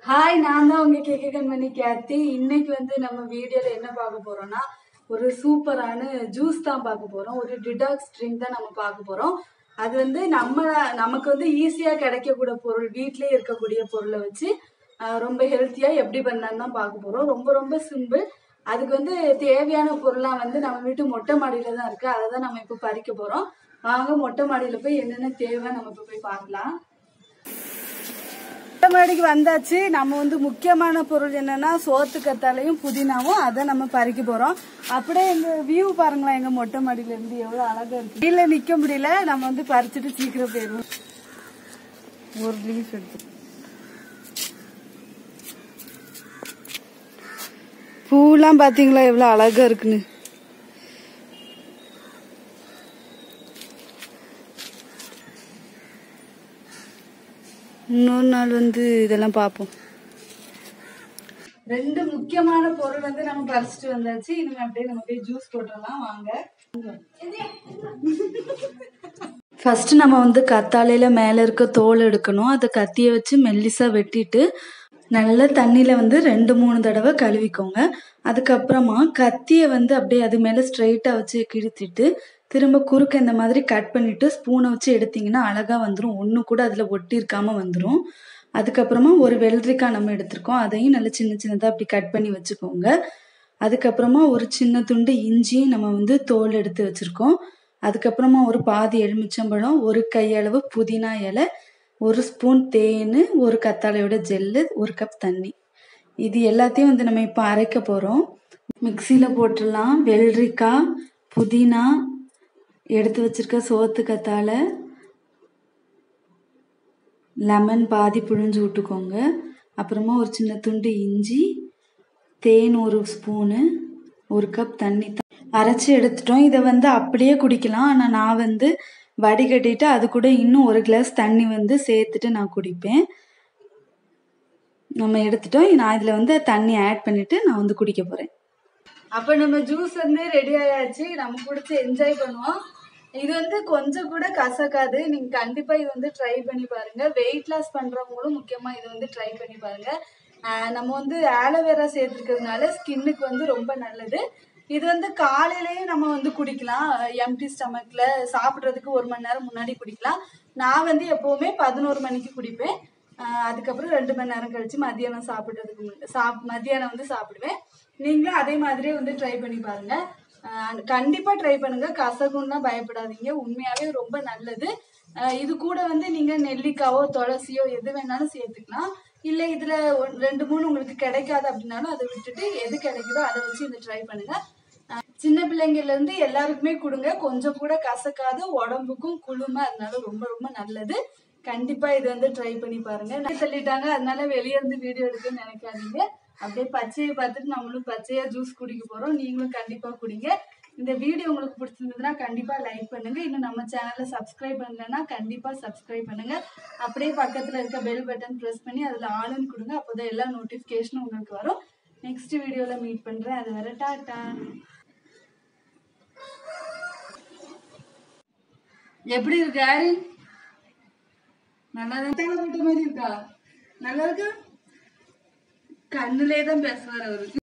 hi நான் தான் உங்க கேக்க கண்மணி கேத்தி இன்னைக்கு வந்து நம்ம வீடியோல என்ன பார்க்க போறோம்னா ஒரு சூப்பரான ஜூஸ் தான் பார்க்க போறோம் ஒரு டிடாக்ஸ் ட்ரிங்க் தான் நம்ம பார்க்க போறோம் அது வந்து நம்ம நமக்கு வந்து ஈஸியா கிடைக்கக்கூடிய பொருள் வீட்லயே இருக்கக்கூடிய பொருளை வச்சு ஆஹ், ரொம்ப ஹெல்த்தியா எப்படி பண்ணலான்னு தான் பார்க்க போறோம் ரொம்ப ரொம்ப சிம்பிள் அதுக்கு வந்து தேவையான பொருள்லாம் வந்து நம்ம வீட்டு மொட்டை மாடியில தான் இருக்கு அதை தான் நம்ம இப்போ பறிக்க போறோம் வாங்க மொட்டை மாடியில போய் என்னென்ன தேவை நம்ம இப்போ போய் பார்க்கலாம் மொட்டை மாடிக்கு வந்தாச்சு நம்ம வந்து முக்கியமான பொருள் என்னன்னா சோத்து கத்தாலையும் புதினாவும் அதை நம்ம பறிக்க போறோம் அப்படியே இந்த வியூ பாருங்களேன் எங்க மொட்டை மாடியில இருந்து எவ்வளவு அழகா இருக்கு கீழே நிக்க முடியல நம்ம வந்து பறிச்சுட்டு சீக்கிரம் போயிருவோம் ஒரு லீஃப் எடுத்து பூலாம் பாத்தீங்களா எவ்வளவு அழகா இருக்குன்னு இன்னொரு நாள் வந்து இதெல்லாம் பார்ப்போம் ரெண்டு முக்கியமான பொருள் வந்து நம்ம பறிச்சுட்டு வந்தாச்சு இனிமே அப்படியே நம்ம போய் ஜூஸ் போட்டுடலாம் வாங்க ஃபர்ஸ்ட் நம்ம வந்து கத்தாழையில மேல இருக்க தோல் எடுக்கணும் அதை கத்தியை வச்சு மெல்லிசா வெட்டிட்டு நல்ல தண்ணியில வந்து ரெண்டு மூணு தடவை கழுவிக்கோங்க அதுக்கப்புறமா கத்தியை வந்து அப்படியே அது மேல ஸ்ட்ரைட்டா வச்சு கிழித்திட்டு திரும்ப குறுக்க இந்த மாதிரி கட் பண்ணிட்டு ஸ்பூனை வச்சு எடுத்தீங்கன்னா அழகா வந்துடும் ஒண்ணு கூட அதுல ஒட்டி இருக்காம வந்துடும் அதுக்கப்புறமா ஒரு வெள்ளரிக்காய் நம்ம எடுத்திருக்கோம் அதையும் நல்ல சின்ன சின்னதா அப்படி கட் பண்ணி வச்சுக்கோங்க அதுக்கப்புறமா ஒரு சின்ன துண்டு இஞ்சியும் நம்ம வந்து தோல் எடுத்து வச்சிருக்கோம் அதுக்கப்புறமா ஒரு பாதி எலுமிச்சம்பழம் ஒரு கையளவு புதினா இலை ஒரு ஸ்பூன் தேன் ஒரு கத்தாழையோட ஜெல்லு ஒரு கப் தண்ணி இது எல்லாத்தையும் வந்து நம்ம இப்போ அரைக்க போகிறோம் மிக்சியில் போட்டுடலாம் வெள்ளரிக்காய் புதினா எடுத்து வச்சிருக்க சோத்து கத்தாழை லெமன் பாதி புழிஞ்சு விட்டுக்கோங்க அப்புறமா ஒரு சின்ன துண்டு இஞ்சி தேன் ஒரு ஸ்பூனு ஒரு கப் தண்ணி த- அரைச்சி எடுத்துட்டோம் இதை வந்து அப்படியே குடிக்கலாம் ஆனால் நான் வந்து வடிகட்டிட்டு அது கூட இன்னும் ஒரு கிளாஸ் தண்ணி வந்து சேர்த்துட்டு நான் குடிப்பேன் நம்ம எடுத்துட்டோம் நான் இதில் வந்து தண்ணி ஆட் பண்ணிட்டு நான் வந்து குடிக்க போகிறேன் அப்போ நம்ம ஜூஸ் வந்து ரெடி ஆயாச்சு நம்ம குடிச்சு என்ஜாய் பண்ணுவோம் இது வந்து கொஞ்சம் கூட கசக்காது நீங்க கண்டிப்பா இது வந்து ட்ரை பண்ணி பாருங்க வெயிட் லாஸ் பண்றவங்களும் முக்கியமா இது வந்து ட்ரை பண்ணி பாருங்க ஆஹ் நம்ம வந்து ஆலோவேரா சேர்த்துருக்கிறதுனால ஸ்கின்னுக்கு வந்து ரொம்ப நல்லது இது வந்து காலையிலேயே நம்ம வந்து குடிக்கலாம் எம்டி ஸ்டமக்ல சாப்பிட்றதுக்கு ஒரு மணி நேரம் முன்னாடி குடிக்கலாம் நான் வந்து எப்பவுமே பதினோரு மணிக்கு குடிப்பேன் ஆஹ் அதுக்கப்புறம் ரெண்டு மணி நேரம் கழிச்சு மத்தியானம் சாப்பிட்றதுக்கு முன்ன- சாப் மத்தியானம் வந்து சாப்பிடுவேன் நீங்களும் அதே மாதிரியே வந்து ட்ரை பண்ணி பாருங்க ஆஹ் கண்டிப்பா ட்ரை பண்ணுங்க கசகுன்னா பயப்படாதீங்க உண்மையாவே ரொம்ப நல்லது ஆஹ் இது கூட வந்து நீங்க நெல்லிக்காவோ துளசியோ எது வேணாலும் சேர்த்துக்கலாம் இல்ல இதுல ஒன்- ரெண்டு மூணு உங்களுக்கு கிடைக்காது அப்படின்னாலும் அதை விட்டுட்டு எது கிடைக்குதோ அதை வச்சு இதை ட்ரை பண்ணுங்க ஆஹ் சின்ன பிள்ளைங்கள்ல இருந்து எல்லாருக்குமே கொடுங்க கொஞ்சம் கூட கசக்காது உடம்புக்கும் குளுமை அதனால ரொம்ப ரொம்ப நல்லது கண்டிப்பா இது வந்து ட்ரை பண்ணி பாருங்க நான் சொல்லிட்டாங்க அதனால வெளியே இருந்து வீடியோ எடுக்கணும்னு நினைக்காதீங்க அப்படியே பச்சையை பார்த்துட்டு நம்மளும் பச்சையா ஜூஸ் குடிக்க போறோம் நீங்களும் கண்டிப்பா குடிங்க இந்த வீடியோ உங்களுக்கு பிடிச்சிருந்ததுன்னா கண்டிப்பா லைக் பண்ணுங்க இன்னும் நம்ம சேனலை சப்ஸ்கிரைப் பண்ணலைன்னா கண்டிப்பா சப்ஸ்கிரைப் பண்ணுங்க அப்படியே பக்கத்துல இருக்க பெல் பட்டன் ப்ரெஸ் பண்ணி அதுல ஆளுன்னு கொடுங்க அப்போதான் எல்லா நோட்டிஃபிகேஷனும் உங்களுக்கு வரும் நெக்ஸ்ட் வீடியோல மீட் பண்றேன் அது வரை டாட்டா எப்படி இருக்கு ஆரின் நல்லா தான் போட்ட மாதிரி இருக்கா நல்லா இருக்கா கண்ணுலே தான் பேசுவார் அவரு